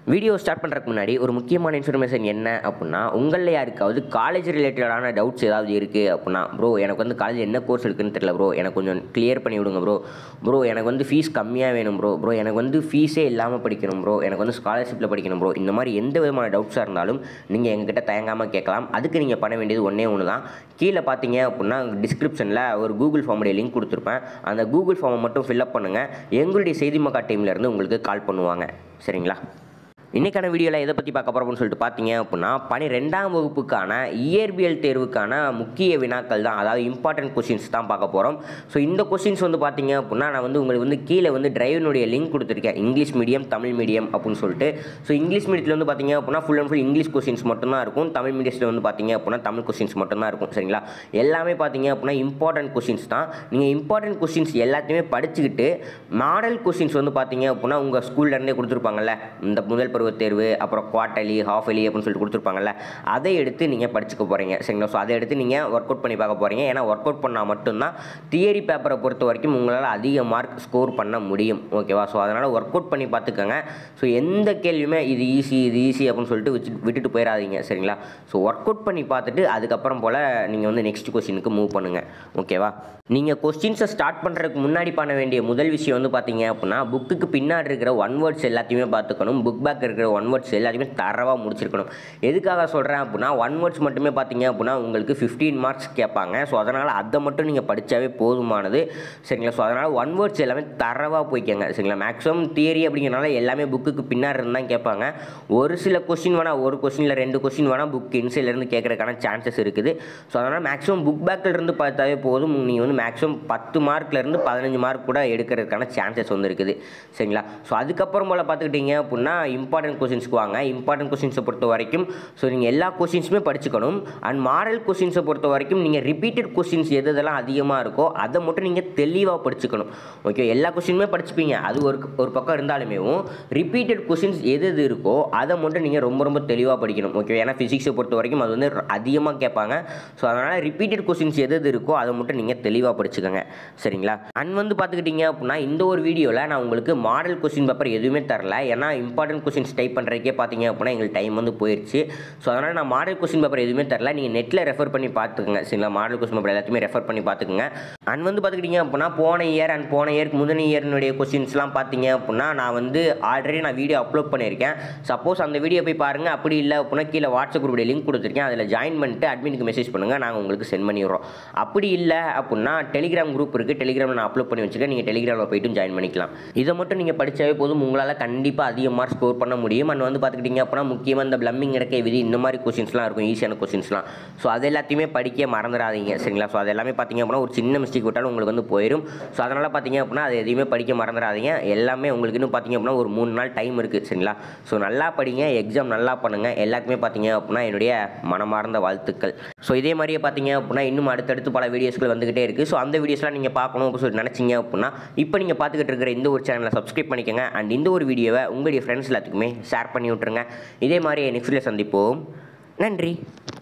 video start பண்ணுறதுக்கு முன்னாடி ஒரு முக்கியமான இன்ஃபர்மேஷன் என்ன அப்படின்னா உங்களில் யாருக்காவது காலேஜ் ரிலேட்டடான டவுட்ஸ் ஏதாவது இருக்குது அப்படின்னா ப்ரோ எனக்கு வந்து காலேஜ் என்ன கோர்ஸ் இருக்குன்னு தெரியல ப்ரோ எனக்கு கொஞ்சம் கிளியர் பண்ணி விடுங்க ப்ரோ ப்ரோ எனக்கு வந்து ஃபீஸ் கம்மியாக வேணும் ப்ரோ ப்ரோ எனக்கு வந்து ஃபீஸே இல்லாமல் படிக்கணும் ப்ரோ எனக்கு வந்து ஸ்காலர்ஷிப்பில் படிக்கணும் ப்ரோ இந்த மாதிரி எந்த விதமான டவுட்ஸாக இருந்தாலும் நீங்கள் எங்ககிட்ட தயங்காமல் கேட்கலாம் அதுக்கு நீங்கள் பண்ண வேண்டியது ஒன்றே ஒன்று தான் கீழே பார்த்தீங்க அப்படின்னா டிஸ்கிரிப்ஷனில் ஒரு கூகுள் ஃபார்முடைய லிங்க் கொடுத்துருப்பேன் அந்த கூகுள் ஃபார்மை மட்டும் ஃபில்அப் பண்ணுங்கள் எங்களுடைய செய்தி மக்கா டீம்லேருந்து உங்களுக்கு கால் பண்ணுவாங்க சரிங்களா இன்றைக்கான வீடியோவில் எதை பற்றி பார்க்க போகிறோம்னு சொல்லிட்டு பார்த்தீங்க அப்படின்னா பனிரெண்டாம் வகுப்புக்கான இயற்பியல் தேர்வுக்கான முக்கிய வினாக்கள் தான் அதாவது இம்பார்ட்டன்ட் கொஷின்ஸ் தான் பார்க்க போகிறோம் ஸோ இந்த கொஷின்ஸ் வந்து பார்த்தீங்க அப்படின்னா நான் வந்து உங்களுக்கு வந்து கீழே வந்து டிரைவனுடைய லிங்க் கொடுத்துருக்கேன் இங்கிலீஷ் மீடியம் தமிழ் மீடியம் அப்படின்னு சொல்லிட்டு ஸோ இங்கிலீஷ் மீடியத்தில் வந்து பார்த்தீங்க அப்படின்னா full and full English questions மட்டும்தான் இருக்கும் தமிழ் மீடியத்தில் வந்து பார்த்தீங்க அப்படின்னா தமிழ் கொஷின்ஸ் மட்டும்தான் இருக்கும் சரிங்களா எல்லாமே பார்த்தீங்க அப்படின்னா இம்பார்ட்டன்ட் கொஷின்ஸ் தான் நீங்கள் இம்பார்ட்டன்ட் கொஷின்ஸ் எல்லாத்தையுமே படிச்சுக்கிட்டு மாடல் கொஷின்ஸ் வந்து பார்த்தீங்க அப்படின்னா உங்கள் ஸ்கூல்லேருந்தே கொடுத்துருப்பாங்கல்ல இந்த முதல் பருவ தேர்வு அப்புறம் குவார்டர்லி ஹாஃப் அலி அப்படின்னு சொல்லிட்டு கொடுத்துருப்பாங்கல்ல அதை எடுத்து நீங்கள் படிச்சுக்க போகிறீங்க சரிங்களா ஸோ அதை எடுத்து நீங்கள் ஒர்க் அவுட் பண்ணி பார்க்க போகிறீங்க ஏன்னா ஒர்க் அவுட் பண்ணால் மட்டும்தான் தியரி பேப்பரை பொறுத்த வரைக்கும் உங்களால் அதிக மார்க் ஸ்கோர் பண்ண முடியும் ஓகேவா ஸோ அதனால் ஒர்க் அவுட் பண்ணி பார்த்துக்கோங்க ஸோ எந்த கேள்வியுமே இது ஈஸி இது ஈஸி அப்படின்னு சொல்லிட்டு வச்சு விட்டுட்டு போயிடாதீங்க சரிங்களா ஸோ ஒர்க் அவுட் பண்ணி பார்த்துட்டு அதுக்கப்புறம் போல் நீங்கள் வந்து நெக்ஸ்ட் கொஸ்டினுக்கு மூவ் பண்ணுங்கள் ஓகேவா நீங்கள் கொஸ்டின்ஸை ஸ்டார்ட் பண்ணுறதுக்கு முன்னாடி பண்ண வேண்டிய முதல் விஷயம் வந்து பார்த்தீங்க அப்படின்னா புக்குக்கு பின்னாடி இருக்கிற ஒன் வேர்ட்ஸ் எல்லாத்தையுமே பார்த்துக்கணும் புக் பேக் இருக்கிற ஒன் வேர்ட்ஸ் எல்லாத்தையுமே தரவாக முடிச்சிருக்கணும் எதுக்காக சொல்கிறேன் அப்படின்னா ஒன் வேர்ட்ஸ் மட்டுமே பார்த்தீங்க அப்படின்னா உங்களுக்கு ஃபிஃப்டீன் மார்க்ஸ் கேட்பாங்க ஸோ அதனால் அதை மட்டும் நீங்கள் படித்தாவே போதுமானது சரிங்களா ஸோ அதனால் ஒன் வேர்ட்ஸ் எல்லாமே தரவாக போய்க்கங்க சரிங்களா மேக்ஸிமம் தியரி அப்படிங்கிறனால எல்லாமே புக்குக்கு பின்னாடி இருந்து தான் கேட்பாங்க ஒரு சில கொஸ்டின் வேணால் ஒரு கொஸ்டினில் ரெண்டு கொஸ்டின் வேணால் புக் இன்சைட்லேருந்து கேட்குறதுக்கான சான்சஸ் இருக்குது ஸோ அதனால் மேக்ஸிமம் புக் பேக்கில் இருந்து பார்த்தாவே போதும் நீங்கள் வந்து மேக்ஸிமம் பத்து மார்க்லேருந்து பதினஞ்சு மார்க் கூட எடுக்கிறதுக்கான சான்சஸ் வந்து இருக்குது சரிங்களா ஸோ அதுக்கப்புறம் போல் பார்த்துக்கிட்டிங்க அப்படின்னா இம்பார்ட்டன்ட் கொஸ்டின்ஸ்க்கு வாங்க இம்பார்ட்டன்ட் கொஸ்டின்ஸை பொறுத்த வரைக்கும் ஸோ நீங்கள் எல்லா கொஸ்டின்ஸுமே படிச்சுக்கணும் அண்ட் மாடல் கொஸ்டின்ஸை பொறுத்த வரைக்கும் நீங்கள் ரிப்பீட்டட் கொஸ்டின்ஸ் எது எதெல்லாம் அதிகமாக இருக்கோ அதை மட்டும் நீங்கள் தெளிவாக படிச்சுக்கணும் ஓகே எல்லா கொஸ்டினுமே படிச்சுப்பீங்க அது ஒரு ஒரு பக்கம் இருந்தாலுமே ரிப்பீட்டட் கொஸ்டின்ஸ் எது எது இருக்கோ அதை மட்டும் நீங்கள் ரொம்ப ரொம்ப தெளிவாக படிக்கணும் ஓகே ஏன்னா ஃபிசிக்ஸை பொறுத்த வரைக்கும் அது வந்து அதிகமாக கேட்பாங்க ஸோ அதனால் ரிப்பீட்டட் கொஸ்டின்ஸ் எது எது இருக்கோ அதை மட்டும் நீங்கள் தெளிவாக படிச்சுக்கோங்க சரிங்களா அண்ட் வந்து பார்த்துக்கிட்டிங்க அப்படின்னா இந்த ஒரு வீடியோவில் நான் உங்களுக்கு மாடல் கொஸ்டின் பேப்பர் எதுவுமே தரல ஏன்னா இம்பார்ட்டன்ட் கொஸ்டின்ஸ் டைப் பண்ணுறதுக்கே பார்த்தீங்க அப்படின்னா எங்களுக்கு டைம் வந்து போயிடுச்சு ஸோ அதனால் நான் மாடல் கொஸ்டின் பேப்பர் எதுவுமே தரல நீங்கள் நெட்டில் ரெஃபர் பண்ணி பார்த்துக்கோங்க சரிங்களா மாடல் கொஸ்டின் பேப்பர் எல்லாத்தையுமே ரெஃபர் பண்ணி பார்த்துக்குங்க அண்ட் வந்து பார்த்துக்கிட்டிங்க அப்படின்னா போன இயர் அண்ட் போன இயருக்கு முதல் இயர்னுடைய கொஸ்டின்ஸ்லாம் பார்த்தீங்க அப்படின்னா நான் வந்து ஆல்ரெடி நான் வீடியோ அப்லோட் பண்ணியிருக்கேன் சப்போஸ் அந்த வீடியோ போய் பாருங்கள் அப்படி இல்லை அப்படின்னா கீழே வாட்ஸ்அப் குரூப்புடைய லிங்க் கொடுத்துருக்கேன் அதில் ஜாயின் பண்ணிட்டு அட்மினுக்கு மெசேஜ் பண்ணுங்கள் நாங்கள் உங்களுக்கு சென்ட் பண்ணிடுறோம் அப்படி இல்லை அப்படின்னா டெலிகிராம் குரூப் இருக்குது டெலிகிராமில் நான் அப்லோட் பண்ணி வச்சுருக்கேன் நீங்கள் டெலிகிராமில் போய்ட்டு ஜாயின் பண்ணிக்கலாம் இதை மட்டும் நீங்கள் படித்தாவே போதும் உங்களால் கண்டிப்பாக அதிக மார்க் ஸ்கோர் பண்ண முடியும் அண்ட் வந்து பார்த்துக்கிட்டிங்க அப்படின்னா முக்கியமாக இந்த பிளம்மிங் இறக்கை விதி இந்த மாதிரி கொஸ்டின்ஸ்லாம் இருக்கும் ஈஸியான கொஸ்டின்ஸ்லாம் ஸோ அது எல்லாத்தையுமே படிக்க மறந்துடாதீங்க சரிங்களா ஸோ அது எல்லாமே பார்த்தீங்க அப்படின்னா ஒரு சின்ன மிஸ்டேக் விட்டாலும் உங்களுக்கு வந்து போயிடும் ஸோ அதனால் பார்த்தீங்க அப்படின்னா அது எதையுமே படிக்க மறந்துடாதீங்க எல்லாமே உங்களுக்கு இன்னும் பார்த்தீங்க அப்படின்னா ஒரு மூணு நாள் டைம் இருக்குது சரிங்களா ஸோ நல்லா படிங்க எக்ஸாம் நல்லா பண்ணுங்கள் எல்லாருக்குமே பார்த்தீங்க அப்படின்னா என்னுடைய மனமார்ந்த வாழ்த்துக்கள் ஸோ இதே மாதிரியே பார்த்தீங்க அப்படின்னா இன்னும் அடுத்தடுத்து பல வீடியோஸ்கள் வந்துகிட்டே இருக்குது ஸோ அந்த வீடியோஸ்லாம் நீங்கள் பார்க்கணும் அப்படின்னு சொல்லி நினச்சிங்க அப்படின்னா இப்போ நீங்கள் பார்த்துக்கிட்டு இருக்கிற இந்த ஒரு சேனலை சப்ஸ்கிரைப் பண்ணிக்கோங்க அண்ட் இந்த ஒரு வீடியோவை உங்களுடைய ஃப்ரெண்ட்ஸ் எல்லாத்துக்குமே ஷேர் பண்ணி விட்ருங்க இதே மாதிரி நெக்ஸ்ட் சந்திப்போம் நன்றி